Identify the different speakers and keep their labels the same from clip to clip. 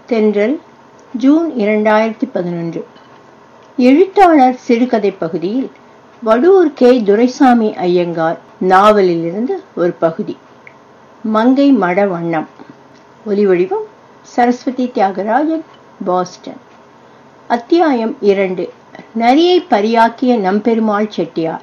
Speaker 1: தென்றல் ஜூன் இரண்டாயிரத்தி பதினொன்று எழுத்தாளர் சிறுகதை பகுதியில் வடூர் கே துரைசாமி ஐயங்கார் நாவலிலிருந்து ஒரு பகுதி மங்கை மட வண்ணம் ஒலிவடிவம் சரஸ்வதி தியாகராஜன் பாஸ்டன் அத்தியாயம் இரண்டு நரியை பரியாக்கிய நம்பெருமாள் செட்டியார்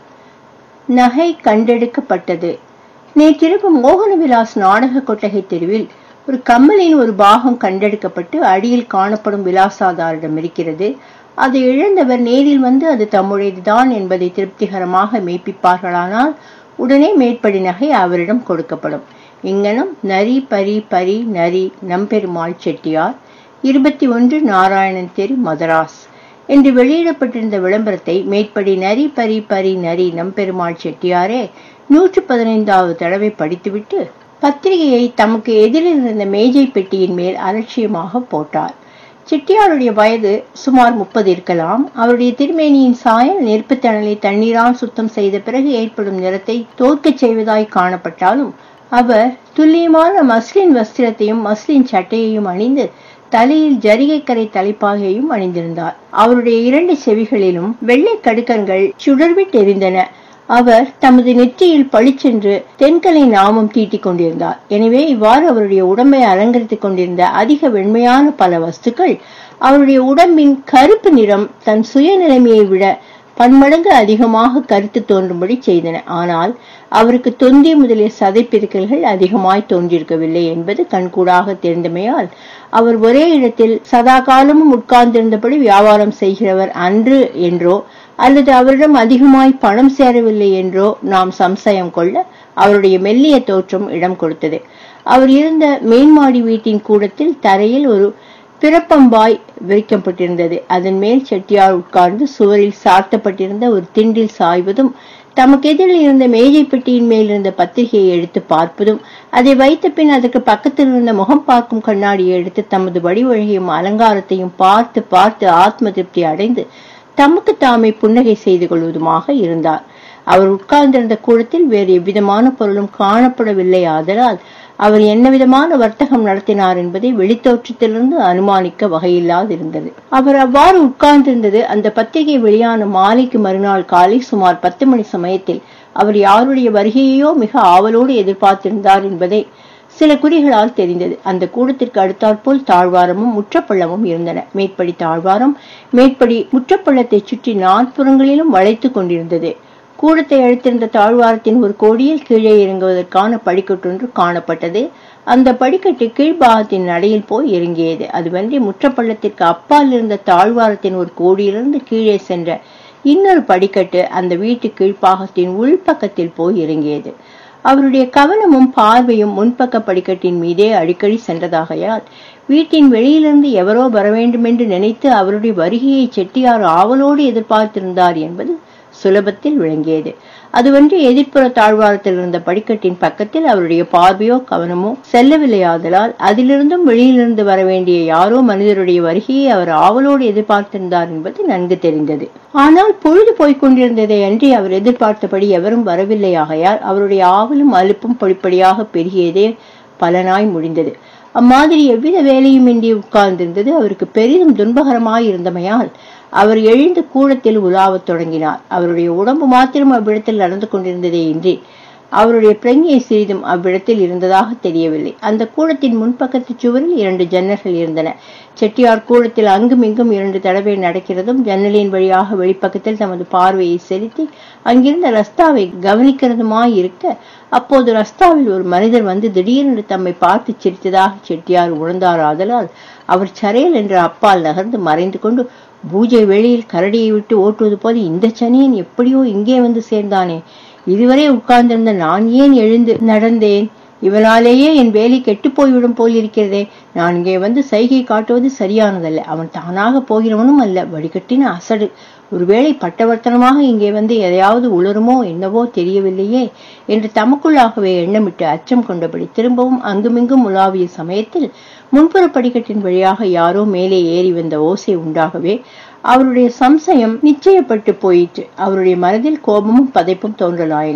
Speaker 1: நகை கண்டெடுக்கப்பட்டது நேற்றிரவு மோகனவிலாஸ் நாடக கொட்டகை தெருவில் ஒரு கம்மலின் ஒரு பாகம் கண்டெடுக்கப்பட்டு அடியில் காணப்படும் விலாசாதாரிடம் இருக்கிறது அதை இழந்தவர் நேரில் வந்து அது தம்முடையதுதான் என்பதை திருப்திகரமாக மெய்ப்பிப்பார்களானால் உடனே மேற்படி நகை அவரிடம் கொடுக்கப்படும் இங்கனம் நரி பரி பரி நரி நம்பெருமாள் செட்டியார் இருபத்தி ஒன்று நாராயணன் தெரு மதராஸ் என்று வெளியிடப்பட்டிருந்த விளம்பரத்தை மேற்படி நரி பரி பரி நரி நம்பெருமாள் செட்டியாரே நூற்று பதினைந்தாவது தடவை படித்துவிட்டு பத்திரிகையை தமக்கு எதிரில் இருந்த மேஜை பெட்டியின் மேல் அலட்சியமாக போட்டார் செட்டியாருடைய வயது சுமார் முப்பது இருக்கலாம் அவருடைய திருமேனியின் சாயல் நெருப்பு தணலை தண்ணீரால் சுத்தம் செய்த பிறகு ஏற்படும் நிறத்தை தோற்கச் செய்வதாய் காணப்பட்டாலும் அவர் துல்லியமான மஸ்லின் வஸ்திரத்தையும் மஸ்லின் சட்டையையும் அணிந்து தலையில் ஜரிகைக்கரை தலைப்பாகையும் அணிந்திருந்தார் அவருடைய இரண்டு செவிகளிலும் வெள்ளை கடுக்கன்கள் சுடர்விட்டு எரிந்தன அவர் தமது நெற்றியில் பளிச்சென்று தென்கலை நாமம் தீட்டிக் கொண்டிருந்தார் எனவே இவ்வாறு அவருடைய உடம்பை அலங்கரித்துக் கொண்டிருந்த அதிக வெண்மையான பல வஸ்துக்கள் அவருடைய உடம்பின் கருப்பு நிறம் தன் சுயநிலைமையை விட பன்மடங்கு அதிகமாக கருத்து தோன்றும்படி செய்தன ஆனால் அவருக்கு தொந்தி முதலிய சதைப்பிருக்கல்கள் அதிகமாய் தோன்றியிருக்கவில்லை என்பது கண்கூடாக தெரிந்தமையால் அவர் ஒரே இடத்தில் சதா காலமும் உட்கார்ந்திருந்தபடி வியாபாரம் செய்கிறவர் அன்று என்றோ அல்லது அவரிடம் அதிகமாய் பணம் சேரவில்லை என்றோ நாம் சம்சயம் கொள்ள அவருடைய மெல்லிய தோற்றம் இடம் கொடுத்தது அவர் இருந்த மேன்மாடி வீட்டின் கூடத்தில் தரையில் ஒரு பிறப்பம்பாய் விரிக்கப்பட்டிருந்தது அதன் மேல் செட்டியார் உட்கார்ந்து சுவரில் சார்த்தப்பட்டிருந்த ஒரு திண்டில் சாய்வதும் தமக்கு எதிரில் இருந்த மேஜை பெட்டியின் மேல் இருந்த பத்திரிகையை எடுத்து பார்ப்பதும் அதை வைத்த பின் அதற்கு பக்கத்தில் இருந்த முகம் பார்க்கும் கண்ணாடியை எடுத்து தமது வடிவழகையும் அலங்காரத்தையும் பார்த்து பார்த்து ஆத்ம திருப்தி அடைந்து தமக்கு தாமே புன்னகை செய்து கொள்வதுமாக இருந்தார் அவர் உட்கார்ந்திருந்த கூடத்தில் வேறு எவ்விதமான பொருளும் காணப்படவில்லை ஆதலால் அவர் என்ன விதமான வர்த்தகம் நடத்தினார் என்பதை வெளித்தோற்றத்திலிருந்து அனுமானிக்க வகையில்லாதிருந்தது அவர் அவ்வாறு உட்கார்ந்திருந்தது அந்த பத்திரிகை வெளியான மாலைக்கு மறுநாள் காலை சுமார் பத்து மணி சமயத்தில் அவர் யாருடைய வருகையையோ மிக ஆவலோடு எதிர்பார்த்திருந்தார் என்பதை சில குறிகளால் தெரிந்தது அந்த கூடத்திற்கு அடுத்தாற்போல் தாழ்வாரமும் முற்றப்பள்ளமும் இருந்தன மேற்படி தாழ்வாரம் மேற்படி முற்றப்பள்ளத்தை சுற்றி நாற்புறங்களிலும் வளைத்து கொண்டிருந்தது கூடத்தை அழுத்திருந்த தாழ்வாரத்தின் ஒரு கோடியில் கீழே இறங்குவதற்கான படிக்கட்டொன்று காணப்பட்டது அந்த படிக்கட்டு கீழ்பாகத்தின் நடையில் போய் இறங்கியது அதுவன்றி முற்றப்பள்ளத்திற்கு அப்பால் இருந்த தாழ்வாரத்தின் ஒரு கோடியிலிருந்து கீழே சென்ற இன்னொரு படிக்கட்டு அந்த வீட்டு கீழ்ப்பாகத்தின் உள்பக்கத்தில் போய் இறங்கியது அவருடைய கவனமும் பார்வையும் முன்பக்க படிக்கட்டின் மீதே அடிக்கடி சென்றதாகையால் வீட்டின் வெளியிலிருந்து எவரோ வர வேண்டுமென்று நினைத்து அவருடைய வருகையை செட்டியார் ஆவலோடு எதிர்பார்த்திருந்தார் என்பது சுலபத்தில் விளங்கியது அதுவன்றி எதிர்ப்புற தாழ்வாரத்தில் இருந்த படிக்கட்டின் பக்கத்தில் அவருடைய பார்வையோ கவனமோ செல்லவில்லையாதலால் அதிலிருந்தும் வெளியிலிருந்து வர வேண்டிய யாரோ மனிதருடைய வருகையை அவர் ஆவலோடு எதிர்பார்த்திருந்தார் என்பது நன்கு தெரிந்தது ஆனால் பொழுது போய்க் கொண்டிருந்ததை அன்றி அவர் எதிர்பார்த்தபடி எவரும் வரவில்லையாகையால் அவருடைய ஆவலும் அலுப்பும் படிப்படியாக பெருகியதே பலனாய் முடிந்தது அம்மாதிரி எவ்வித வேலையும் இன்றி உட்கார்ந்திருந்தது அவருக்கு பெரிதும் துன்பகரமாய் இருந்தமையால் அவர் எழுந்து கூடத்தில் உலாவத் தொடங்கினார் அவருடைய உடம்பு மாத்திரம் அவ்விடத்தில் நடந்து கொண்டிருந்ததே இன்றி அவருடைய பிரஞ்ஞை சிறிதும் அவ்விடத்தில் இருந்ததாக தெரியவில்லை அந்த கூடத்தின் முன்பக்கத்து சுவரில் இரண்டு ஜன்னல்கள் இருந்தன செட்டியார் கூடத்தில் அங்கும் இங்கும் இரண்டு தடவை நடக்கிறதும் ஜன்னலின் வழியாக வெளிப்பக்கத்தில் தமது பார்வையை செலுத்தி அங்கிருந்த ரஸ்தாவை கவனிக்கிறதுமாய் இருக்க அப்போது ரஸ்தாவில் ஒரு மனிதர் வந்து திடீரென்று தம்மை பார்த்து சிரித்ததாக செட்டியார் உணர்ந்தார் ஆதலால் அவர் சரையல் என்ற அப்பால் நகர்ந்து மறைந்து கொண்டு பூஜை வெளியில் கரடியை விட்டு ஓட்டுவது போல இந்த சனியன் எப்படியோ இங்கே வந்து சேர்ந்தானே இதுவரை உட்கார்ந்திருந்த நான் ஏன் எழுந்து நடந்தேன் இவனாலேயே என் வேலை கெட்டு போய்விடும் போல் இருக்கிறதே நான் இங்கே வந்து சைகை காட்டுவது சரியானதல்ல அவன் தானாக போகிறவனும் அல்ல வடிகட்டின அசடு ஒருவேளை பட்டவர்த்தனமாக இங்கே வந்து எதையாவது உளருமோ என்னவோ தெரியவில்லையே என்று தமக்குள்ளாகவே எண்ணமிட்டு அச்சம் கொண்டபடி திரும்பவும் அங்குமிங்கும் உலாவிய சமயத்தில் முன்புற படிக்கட்டின் வழியாக யாரோ மேலே ஏறி வந்த ஓசை உண்டாகவே அவருடைய சம்சயம் நிச்சயப்பட்டு போயிற்று அவருடைய மனதில் கோபமும் பதைப்பும் தோன்றலாயின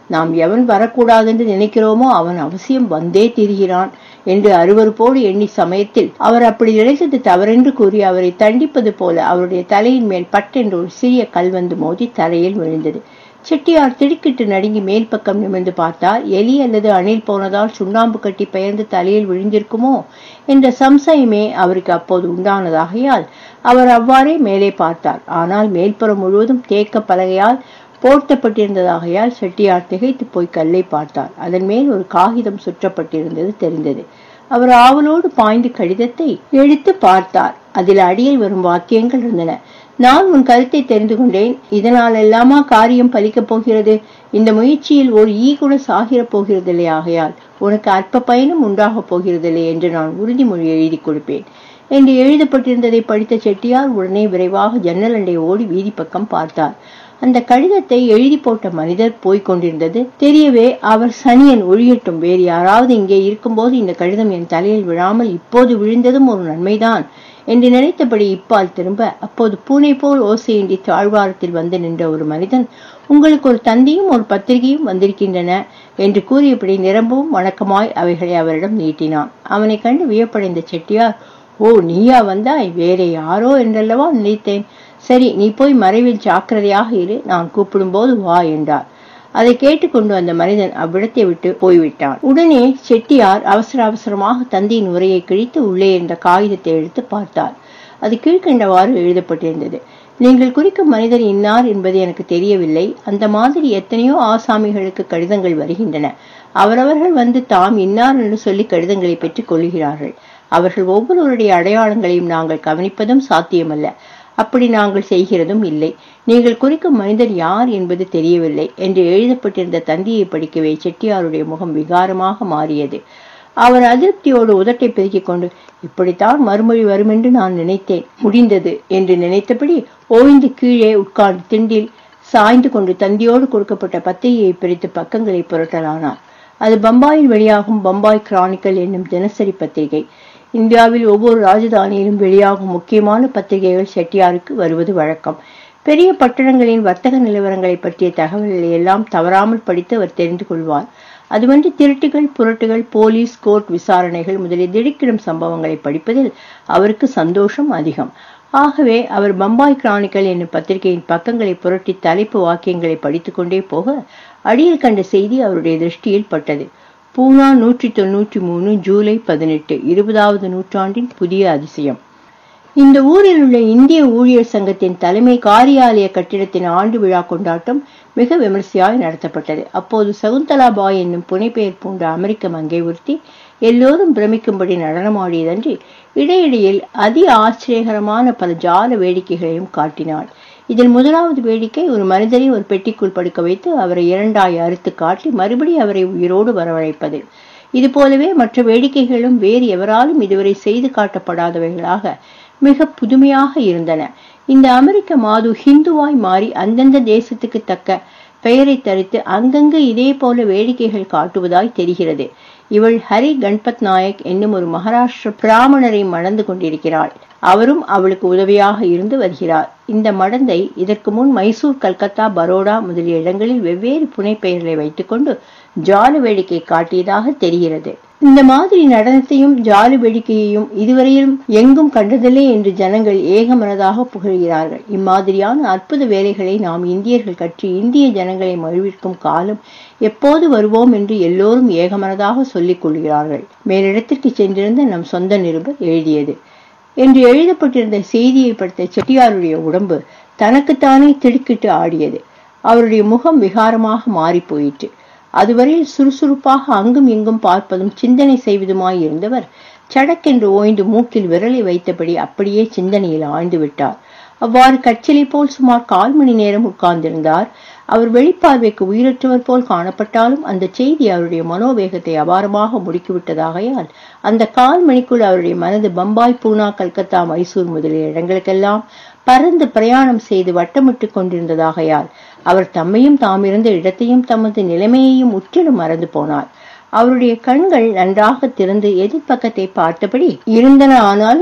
Speaker 1: நாம் எவன் வரக்கூடாதென்று நினைக்கிறோமோ அவன் அவசியம் வந்தே தீர்கிறான் என்று அருவருப்போடு எண்ணி சமயத்தில் அவர் அப்படி நினைத்தது தவறென்று கூறி அவரை தண்டிப்பது போல அவருடைய தலையின் மேல் பட்டென்று ஒரு சிறிய கல் வந்து மோதி தரையில் விழுந்தது செட்டியார் திடுக்கிட்டு நடுங்கி மேல் பக்கம் நிமிர்ந்து பார்த்தார் எலி அல்லது அணில் போனதால் சுண்ணாம்பு கட்டி பெயர்ந்து தலையில் விழுந்திருக்குமோ என்ற சம்சயமே அவருக்கு அப்போது உண்டானதாகையால் அவர் அவ்வாறே மேலே பார்த்தார் ஆனால் மேல்புறம் முழுவதும் தேக்க பலகையால் போர்த்தப்பட்டிருந்ததாகையால் செட்டியார் திகைத்து போய் கல்லை பார்த்தார் அதன் மேல் ஒரு காகிதம் சுற்றப்பட்டிருந்தது தெரிந்தது அவர் ஆவலோடு பாய்ந்து கடிதத்தை எடுத்து பார்த்தார் அதில் அடியில் வரும் வாக்கியங்கள் இருந்தன நான் உன் கருத்தை தெரிந்து கொண்டேன் இதனால் எல்லாமா காரியம் பலிக்கப் போகிறது இந்த முயற்சியில் ஒரு ஈ கூட சாகிரப் போகிறதில்லை ஆகையால் உனக்கு அற்ப பயனும் உண்டாகப் போகிறதில்லை என்று நான் உறுதிமொழி எழுதி கொடுப்பேன் என்று எழுதப்பட்டிருந்ததை படித்த செட்டியார் உடனே விரைவாக ஜன்னல் அண்டை ஓடி வீதி பக்கம் பார்த்தார் அந்த கடிதத்தை எழுதி போட்ட மனிதர் போய்க் கொண்டிருந்தது தெரியவே அவர் சனியன் ஒழியட்டும் வேறு யாராவது இங்கே இருக்கும்போது இந்த கடிதம் என் தலையில் விழாமல் இப்போது விழுந்ததும் ஒரு நன்மைதான் என்று நினைத்தபடி இப்பால் திரும்ப அப்போது பூனை போல் ஓசையின்றி தாழ்வாரத்தில் வந்து நின்ற ஒரு மனிதன் உங்களுக்கு ஒரு தந்தியும் ஒரு பத்திரிகையும் வந்திருக்கின்றன என்று கூறியபடி நிரம்பவும் வணக்கமாய் அவைகளை அவரிடம் நீட்டினான் அவனை கண்டு வியப்படைந்த செட்டியார் ஓ நீயா வந்தாய் வேற யாரோ என்றல்லவா நினைத்தேன் சரி நீ போய் மறைவில் ஜாக்கிரதையாக இரு நான் கூப்பிடும்போது வா என்றார் அதை கேட்டுக்கொண்டு அந்த மனிதன் அவ்விடத்தை விட்டு போய்விட்டான் உடனே செட்டியார் அவசர அவசரமாக தந்தியின் உரையை கிழித்து உள்ளே இருந்த காகிதத்தை எடுத்து பார்த்தார் அது கீழ்கண்டவாறு எழுதப்பட்டிருந்தது நீங்கள் குறிக்கும் மனிதர் இன்னார் என்பது எனக்கு தெரியவில்லை அந்த மாதிரி எத்தனையோ ஆசாமிகளுக்கு கடிதங்கள் வருகின்றன அவரவர்கள் வந்து தாம் இன்னார் என்று சொல்லி கடிதங்களை பெற்றுக் கொள்கிறார்கள் அவர்கள் ஒவ்வொருவருடைய அடையாளங்களையும் நாங்கள் கவனிப்பதும் சாத்தியமல்ல அப்படி நாங்கள் செய்கிறதும் இல்லை நீங்கள் குறிக்கும் மனிதர் யார் என்பது தெரியவில்லை என்று எழுதப்பட்டிருந்த தந்தியை படிக்கவே செட்டியாருடைய முகம் விகாரமாக மாறியது அவர் அதிருப்தியோடு உதட்டை பெருக்கிக் கொண்டு இப்படித்தான் மறுமொழி வரும் என்று நான் நினைத்தேன் முடிந்தது என்று நினைத்தபடி ஓய்ந்து கீழே உட்கார்ந்து திண்டில் சாய்ந்து கொண்டு தந்தியோடு கொடுக்கப்பட்ட பத்திரிகையை பிரித்து பக்கங்களை புரட்டலானார் அது பம்பாயில் வெளியாகும் பம்பாய் கிரானிக்கல் என்னும் தினசரி பத்திரிகை இந்தியாவில் ஒவ்வொரு ராஜதானியிலும் வெளியாகும் முக்கியமான பத்திரிகைகள் செட்டியாருக்கு வருவது வழக்கம் பெரிய பட்டணங்களின் வர்த்தக நிலவரங்களை பற்றிய தகவல்களை எல்லாம் தவறாமல் படித்து அவர் தெரிந்து கொள்வார் அதுவன்றி திருட்டுகள் புரட்டுகள் போலீஸ் கோர்ட் விசாரணைகள் முதலிய திடுக்கிடும் சம்பவங்களை படிப்பதில் அவருக்கு சந்தோஷம் அதிகம் ஆகவே அவர் பம்பாய் கிரானிக்கல் என்னும் பத்திரிகையின் பக்கங்களை புரட்டி தலைப்பு வாக்கியங்களை படித்துக்கொண்டே போக அடியில் கண்ட செய்தி அவருடைய திருஷ்டியில் பட்டது பூனா நூற்றி தொன்னூற்றி மூணு ஜூலை பதினெட்டு இருபதாவது நூற்றாண்டின் புதிய அதிசயம் இந்த ஊரில் உள்ள இந்திய ஊழியர் சங்கத்தின் தலைமை காரியாலய கட்டிடத்தின் ஆண்டு விழா கொண்டாட்டம் மிக விமர்சையாய் நடத்தப்பட்டது அப்போது சகுந்தலா பாய் என்னும் புனைப்பெயர் பூண்ட அமெரிக்க மங்கை ஒருத்தி எல்லோரும் பிரமிக்கும்படி நடனமாடியதன்றி இடையிடையில் அதி ஆச்சரியகரமான பல ஜால வேடிக்கைகளையும் காட்டினாள் இதில் முதலாவது வேடிக்கை ஒரு மனிதரை ஒரு பெட்டிக்குள் படுக்க வைத்து அவரை இரண்டாய் அறுத்து காட்டி மறுபடி அவரை உயிரோடு வரவழைப்பது இது போலவே மற்ற வேடிக்கைகளும் வேறு எவராலும் இதுவரை செய்து காட்டப்படாதவைகளாக மிக புதுமையாக இருந்தன இந்த அமெரிக்க மாது ஹிந்துவாய் மாறி அந்தந்த தேசத்துக்கு தக்க பெயரை தரித்து அங்கங்கு இதே போல வேடிக்கைகள் காட்டுவதாய் தெரிகிறது இவள் ஹரி கண்பத் நாயக் என்னும் ஒரு மகாராஷ்டிர பிராமணரை மணந்து கொண்டிருக்கிறாள் அவரும் அவளுக்கு உதவியாக இருந்து வருகிறார் இந்த மடந்தை இதற்கு முன் மைசூர் கல்கத்தா பரோடா முதலிய இடங்களில் வெவ்வேறு புனைப்பெயர்களை வைத்துக்கொண்டு ஜாலு வேடிக்கை காட்டியதாக தெரிகிறது இந்த மாதிரி நடனத்தையும் ஜாலு வேடிக்கையையும் இதுவரையிலும் எங்கும் கண்டதில்லை என்று ஜனங்கள் ஏகமனதாக புகழ்கிறார்கள் இம்மாதிரியான அற்புத வேலைகளை நாம் இந்தியர்கள் கற்று இந்திய ஜனங்களை மகிழ்விக்கும் காலம் எப்போது வருவோம் என்று எல்லோரும் ஏகமனதாக சொல்லிக் கொள்கிறார்கள் மேலிடத்திற்கு சென்றிருந்த நம் சொந்த நிருபர் எழுதியது என்று எழுதப்பட்டிருந்த செய்தியை படித்த செட்டியாருடைய உடம்பு தனக்குத்தானே திடுக்கிட்டு ஆடியது அவருடைய முகம் விகாரமாக மாறி போயிற்று அதுவரையில் சுறுசுறுப்பாக அங்கும் இங்கும் பார்ப்பதும் சிந்தனை செய்வதுமாய் இருந்தவர் சடக்கென்று ஓய்ந்து மூக்கில் விரலை வைத்தபடி அப்படியே சிந்தனையில் ஆழ்ந்து விட்டார் அவ்வாறு கச்சிலை போல் சுமார் கால் மணி நேரம் உட்கார்ந்திருந்தார் அவர் வெளிப்பார்வைக்கு உயிரற்றவர் போல் காணப்பட்டாலும் அந்த செய்தி அவருடைய மனோவேகத்தை அபாரமாக முடுக்கிவிட்டதாகையால் அந்த கால் மணிக்குள் அவருடைய மனது பம்பாய் பூனா கல்கத்தா மைசூர் முதலிய இடங்களுக்கெல்லாம் பறந்து பிரயாணம் செய்து வட்டமிட்டு கொண்டிருந்ததாகையால் அவர் தம்மையும் தாமிருந்த இடத்தையும் தமது நிலைமையையும் முற்றிலும் மறந்து போனார் அவருடைய கண்கள் நன்றாக திறந்து எதிர்ப்பக்கத்தை பார்த்தபடி இருந்தன ஆனாலும்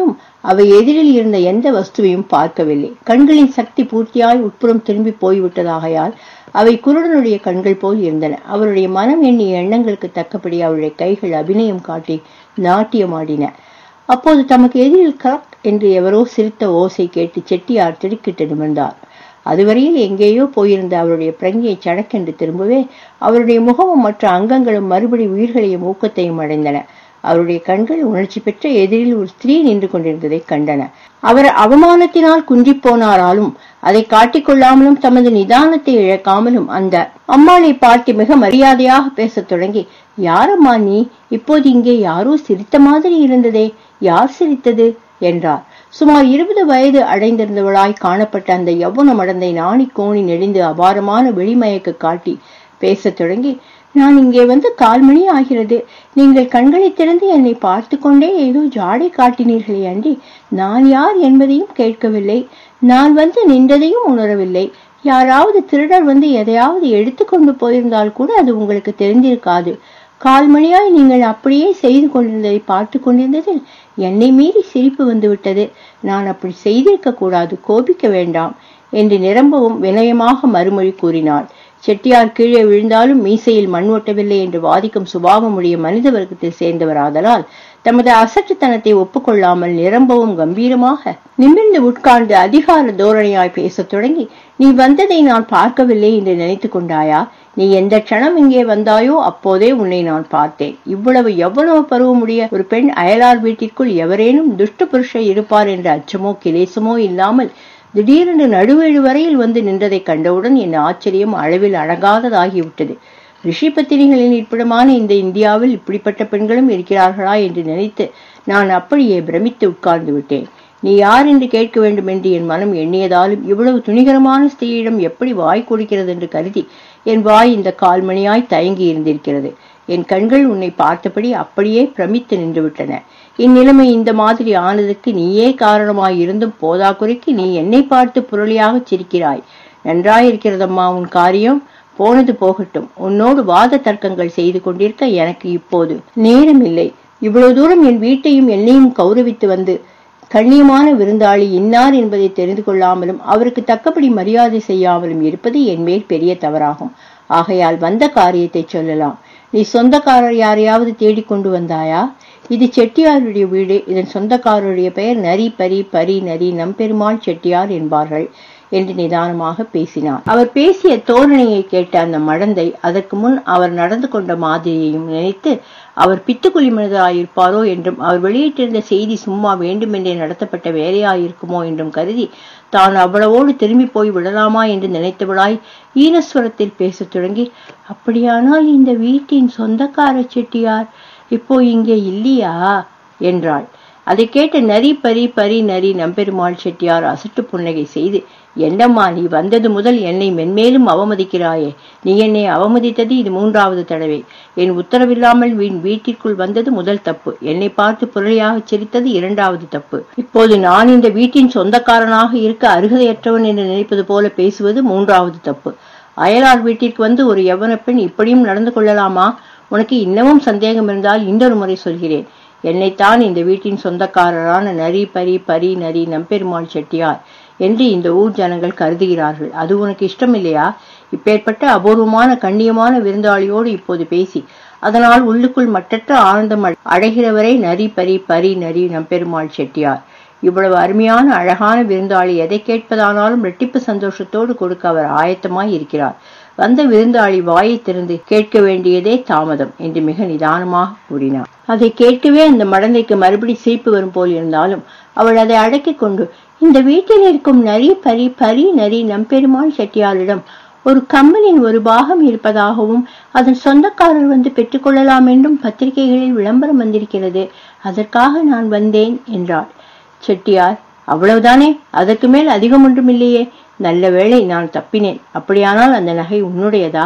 Speaker 1: அவை எதிரில் இருந்த எந்த வஸ்துவையும் பார்க்கவில்லை கண்களின் சக்தி பூர்த்தியாய் உட்புறம் திரும்பி போய்விட்டதாகையால் அவை குருடனுடைய கண்கள் போல் இருந்தன அவருடைய மனம் எண்ணிய எண்ணங்களுக்கு தக்கபடி அவருடைய கைகள் அபிநயம் காட்டி நாட்டியமாடின அப்போது தமக்கு எதிரில் கரக் என்று எவரோ சிரித்த ஓசை கேட்டு செட்டியார் திடுக்கிட்டு நிமிர்ந்தார் அதுவரையில் எங்கேயோ போயிருந்த அவருடைய பிரங்கையை சடக்கென்று திரும்பவே அவருடைய முகமும் மற்ற அங்கங்களும் மறுபடி உயிர்களையும் ஊக்கத்தையும் அடைந்தன அவருடைய கண்கள் உணர்ச்சி பெற்ற எதிரில் ஒரு ஸ்திரீ நின்று கொண்டிருந்ததை கண்டன அவர் அவமானத்தினால் குன்றிப் போனாராலும் அதை காட்டிக்கொள்ளாமலும் தமது நிதானத்தை இழக்காமலும் அந்த அம்மாளை பார்த்து மிக மரியாதையாக பேசத் தொடங்கி யாரம்மா நீ இப்போது இங்கே யாரோ சிரித்த மாதிரி இருந்ததே யார் சிரித்தது என்றார் சுமார் இருபது வயது அடைந்திருந்தவளாய் காணப்பட்ட அந்த யௌவன மடந்தை நாணி கோணி நெளிந்து அபாரமான வெளிமயக்கு காட்டி பேசத் தொடங்கி நான் இங்கே வந்து கால் மணி ஆகிறது நீங்கள் கண்களை திறந்து என்னை பார்த்து கொண்டே ஏதோ ஜாடை காட்டினீர்களே அன்றி நான் யார் என்பதையும் கேட்கவில்லை நான் வந்து நின்றதையும் உணரவில்லை யாராவது திருடர் வந்து எதையாவது எடுத்துக்கொண்டு போயிருந்தால் கூட அது உங்களுக்கு தெரிந்திருக்காது கால் மணியாய் நீங்கள் அப்படியே செய்து கொண்டிருந்ததை பார்த்து கொண்டிருந்ததில் என்னை மீறி சிரிப்பு வந்துவிட்டது நான் அப்படி செய்திருக்க கூடாது கோபிக்க வேண்டாம் என்று நிரம்பவும் வினயமாக மறுமொழி கூறினாள் செட்டியார் கீழே விழுந்தாலும் மீசையில் மண் ஒட்டவில்லை என்று வாதிக்கும் சுபாவமுடைய மனித வர்க்கத்தில் சேர்ந்தவராதலால் தமது அசட்டுத்தனத்தை ஒப்புக்கொள்ளாமல் நிரம்பவும் கம்பீரமாக நிமிர்ந்து உட்கார்ந்து அதிகார தோரணையாய் பேசத் தொடங்கி நீ வந்ததை நான் பார்க்கவில்லை என்று நினைத்து கொண்டாயா நீ எந்த க்ஷணம் இங்கே வந்தாயோ அப்போதே உன்னை நான் பார்த்தேன் இவ்வளவு எவ்வளவு பருவமுடைய ஒரு பெண் அயலார் வீட்டிற்குள் எவரேனும் துஷ்ட புருஷர் இருப்பார் என்ற அச்சமோ கிலேசமோ இல்லாமல் திடீரென்று நடுவேழு வரையில் வந்து நின்றதை கண்டவுடன் என் ஆச்சரியம் அளவில் அடங்காததாகிவிட்டது ரிஷி பத்தினிகளின் இருப்பிடமான இந்த இந்தியாவில் இப்படிப்பட்ட பெண்களும் இருக்கிறார்களா என்று நினைத்து நான் அப்படியே பிரமித்து உட்கார்ந்து விட்டேன் நீ யார் என்று கேட்க வேண்டும் என்று என் மனம் எண்ணியதாலும் இவ்வளவு துணிகரமான ஸ்திரீயிடம் எப்படி வாய் கொடுக்கிறது என்று கருதி என் வாய் இந்த கால்மணியாய் தயங்கி இருந்திருக்கிறது என் கண்கள் உன்னை பார்த்தபடி அப்படியே பிரமித்து நின்றுவிட்டன இந்நிலைமை இந்த மாதிரி ஆனதுக்கு நீயே காரணமாய் இருந்தும் போதா குறைக்கு நீ என்னை பார்த்து புரளியாகச் சிரிக்கிறாய் நன்றாயிருக்கிறதம்மா உன் காரியம் போனது போகட்டும் உன்னோடு வாத தர்க்கங்கள் செய்து கொண்டிருக்க எனக்கு இப்போது நேரமில்லை இவ்வளவு தூரம் என் வீட்டையும் என்னையும் கௌரவித்து வந்து கண்ணியமான விருந்தாளி இன்னார் என்பதை தெரிந்து கொள்ளாமலும் அவருக்கு தக்கபடி மரியாதை செய்யாமலும் இருப்பது என் மேல் பெரிய தவறாகும் ஆகையால் வந்த காரியத்தை சொல்லலாம் நீ சொந்தக்காரர் யாரையாவது தேடிக் கொண்டு வந்தாயா இது செட்டியாருடைய வீடு இதன் சொந்தக்காரருடைய பெயர் நரி பரி பரி நரி நம்பெருமாள் செட்டியார் என்பார்கள் என்று நிதானமாக பேசினார் அவர் பேசிய தோரணையை கேட்ட அந்த மடந்தை அதற்கு முன் அவர் நடந்து கொண்ட மாதிரியையும் நினைத்து அவர் பித்துக்குழி மனிதராயிருப்பாரோ என்றும் அவர் வெளியிட்டிருந்த செய்தி சும்மா வேண்டுமென்றே நடத்தப்பட்ட வேலையாயிருக்குமோ என்றும் கருதி தான் அவ்வளவோடு திரும்பி போய் விடலாமா என்று நினைத்தவளாய் ஈனஸ்வரத்தில் பேசத் தொடங்கி அப்படியானால் இந்த வீட்டின் சொந்தக்கார செட்டியார் இப்போ இங்கே இல்லையா என்றாள் அதை கேட்ட நரி பரி பரி நரி நம்பெருமாள் செட்டியார் அசட்டு புன்னகை செய்து என்னம்மா நீ வந்தது முதல் என்னை மென்மேலும் அவமதிக்கிறாயே நீ என்னை அவமதித்தது இது மூன்றாவது தடவை என் உத்தரவில்லாமல் வீண் வீட்டிற்குள் வந்தது முதல் தப்பு என்னை பார்த்து புரளியாகச் சிரித்தது இரண்டாவது தப்பு இப்போது நான் இந்த வீட்டின் சொந்தக்காரனாக இருக்க அருகதையற்றவன் என்று நினைப்பது போல பேசுவது மூன்றாவது தப்பு அயலார் வீட்டிற்கு வந்து ஒரு யவன பெண் இப்படியும் நடந்து கொள்ளலாமா உனக்கு இன்னமும் சந்தேகம் இருந்தால் இன்னொரு முறை சொல்கிறேன் என்னைத்தான் இந்த வீட்டின் சொந்தக்காரரான நரி பரி பரி நரி நம்பெருமாள் செட்டியார் என்று இந்த ஊர் ஜனங்கள் கருதுகிறார்கள் அது உனக்கு இஷ்டம் இல்லையா இப்பேற்பட்ட அபூர்வமான கண்ணியமான விருந்தாளியோடு இப்போது பேசி அதனால் உள்ளுக்குள் மட்டற்ற ஆனந்தம் அடைகிறவரை நரி பரி பரி நரி நம்பெருமாள் செட்டியார் இவ்வளவு அருமையான அழகான விருந்தாளி எதை கேட்பதானாலும் இரட்டிப்பு சந்தோஷத்தோடு கொடுக்க அவர் ஆயத்தமாய் இருக்கிறார் வந்த விருந்தாளி வாயை திறந்து கேட்க வேண்டியதே தாமதம் என்று மிக நிதானமாக கூறினார் அதை கேட்கவே அந்த மடந்தைக்கு மறுபடி சிரிப்பு வரும் போல் இருந்தாலும் அவள் அதை அடக்கிக் கொண்டு இந்த வீட்டில் இருக்கும் நரி பரி பரி நரி நம்பெருமாள் செட்டியாரிடம் ஒரு கம்பெனியின் ஒரு பாகம் இருப்பதாகவும் அதன் சொந்தக்காரர் வந்து பெற்றுக்கொள்ளலாம் என்றும் பத்திரிகைகளில் விளம்பரம் வந்திருக்கிறது அதற்காக நான் வந்தேன் என்றாள் செட்டியார் அவ்வளவுதானே அதற்கு மேல் அதிகம் ஒன்றும் இல்லையே நல்ல வேளை நான் தப்பினேன் அப்படியானால் அந்த நகை உன்னுடையதா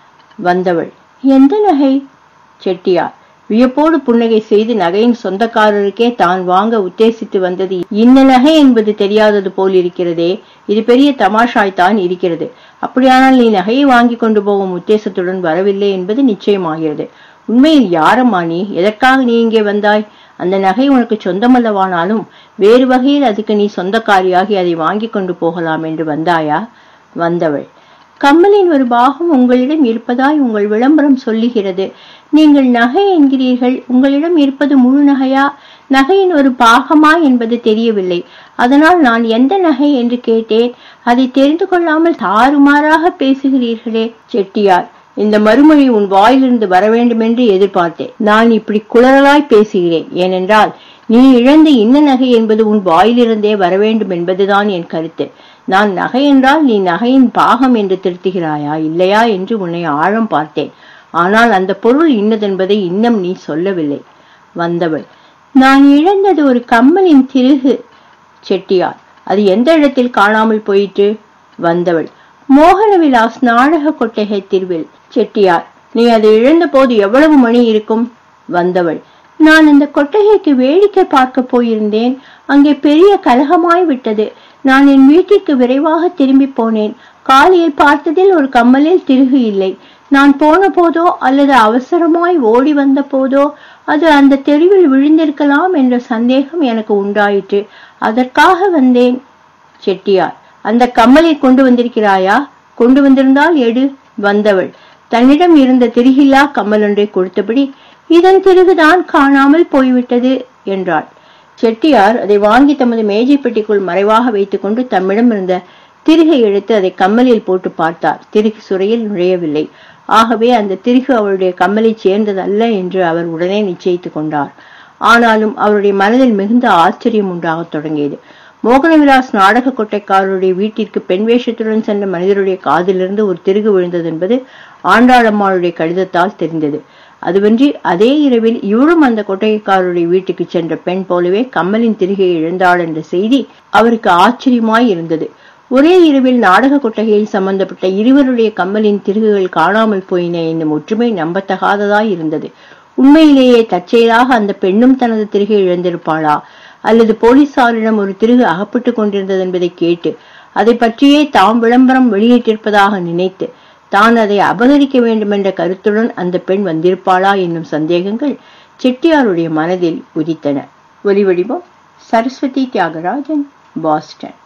Speaker 1: வந்தவள் எந்த நகை செட்டியார் வியப்போடு புன்னகை செய்து நகையின் சொந்தக்காரருக்கே தான் வாங்க உத்தேசித்து வந்தது இன்ன நகை என்பது தெரியாதது போல் இருக்கிறதே இது பெரிய தமாஷாய்த்தான் இருக்கிறது அப்படியானால் நீ நகையை வாங்கி கொண்டு போகும் உத்தேசத்துடன் வரவில்லை என்பது நிச்சயமாகிறது உண்மையில் யாரம்மா நீ எதற்காக நீ இங்கே வந்தாய் அந்த நகை உனக்கு சொந்தமல்லவானாலும் வேறு வகையில் அதுக்கு நீ சொந்தக்காரியாகி அதை வாங்கி கொண்டு போகலாம் என்று வந்தாயா வந்தவள் கம்மலின் ஒரு பாகம் உங்களிடம் இருப்பதாய் உங்கள் விளம்பரம் சொல்லுகிறது நீங்கள் நகை என்கிறீர்கள் உங்களிடம் இருப்பது முழு நகையா நகையின் ஒரு பாகமா என்பது தெரியவில்லை அதனால் நான் எந்த நகை என்று கேட்டேன் அதை தெரிந்து கொள்ளாமல் தாறுமாறாக பேசுகிறீர்களே செட்டியார் இந்த மறுமொழி உன் வாயிலிருந்து வர வேண்டுமென்று எதிர்பார்த்தேன் நான் இப்படி குளறலாய் பேசுகிறேன் ஏனென்றால் நீ இழந்த இன்ன நகை என்பது உன் வாயிலிருந்தே வர வேண்டும் என்பதுதான் என் கருத்து நான் நகை என்றால் நீ நகையின் பாகம் என்று திருத்துகிறாயா இல்லையா என்று உன்னை ஆழம் பார்த்தேன் ஆனால் அந்த பொருள் இன்னதென்பதை இன்னும் நீ சொல்லவில்லை வந்தவள் நான் இழந்தது ஒரு கம்மலின் திருகு செட்டியார் அது எந்த இடத்தில் காணாமல் போயிற்று வந்தவள் மோகன விலாஸ் நாடக கொட்டகை திருவில் செட்டியார் நீ அதை இழந்த போது எவ்வளவு மணி இருக்கும் வந்தவள் நான் அந்த கொட்டகைக்கு வேடிக்கை பார்க்க போயிருந்தேன் அங்கே பெரிய கலகமாய் விட்டது நான் என் வீட்டிற்கு விரைவாக திரும்பி போனேன் காலையில் பார்த்ததில் ஒரு கம்மலில் திருகு இல்லை நான் போன போதோ அல்லது அவசரமாய் ஓடி வந்த போதோ அது அந்த தெருவில் விழுந்திருக்கலாம் என்ற சந்தேகம் எனக்கு உண்டாயிற்று அதற்காக வந்தேன் செட்டியார் அந்த கம்மலை கொண்டு வந்திருக்கிறாயா கொண்டு வந்திருந்தால் எடு வந்தவள் தன்னிடம் இருந்த திருகில்லா கம்மல் ஒன்றை கொடுத்தபடி இதன் திருகுதான் காணாமல் போய்விட்டது என்றாள் செட்டியார் அதை வாங்கி தமது மேஜை பெட்டிக்குள் மறைவாக வைத்துக்கொண்டு தம்மிடம் இருந்த திருகை எடுத்து அதை கம்மலில் போட்டு பார்த்தார் திருகு சுரையில் நுழையவில்லை ஆகவே அந்த திருகு அவளுடைய கம்மலை சேர்ந்ததல்ல என்று அவர் உடனே நிச்சயித்துக் கொண்டார் ஆனாலும் அவருடைய மனதில் மிகுந்த ஆச்சரியம் உண்டாகத் தொடங்கியது மோகனவிலாஸ் நாடக கொட்டைக்காரருடைய வீட்டிற்கு பெண் வேஷத்துடன் சென்ற மனிதருடைய காதிலிருந்து ஒரு திருகு விழுந்தது என்பது ஆண்டாளம்மாளுடைய கடிதத்தால் தெரிந்தது அதுவன்றி அதே இரவில் இவளும் அந்த கொட்டகைக்காரருடைய வீட்டுக்கு சென்ற பெண் போலவே கம்மலின் திருகையை இழந்தாள் என்ற செய்தி அவருக்கு ஆச்சரியமாய் இருந்தது ஒரே இரவில் நாடக கொட்டகையில் சம்பந்தப்பட்ட இருவருடைய கம்மலின் திருகுகள் காணாமல் போயின என்னும் ஒற்றுமை நம்பத்தகாததாய் இருந்தது உண்மையிலேயே தற்செயலாக அந்த பெண்ணும் தனது திருகை இழந்திருப்பாளா அல்லது போலீசாரிடம் ஒரு திருகு அகப்பட்டுக் கொண்டிருந்தது என்பதை கேட்டு அதை பற்றியே தாம் விளம்பரம் வெளியிட்டிருப்பதாக நினைத்து தான் அதை அபகரிக்க வேண்டும் என்ற கருத்துடன் அந்த பெண் வந்திருப்பாளா என்னும் சந்தேகங்கள் செட்டியாருடைய மனதில் உதித்தன ஒலிவடிவம் சரஸ்வதி தியாகராஜன் பாஸ்டன்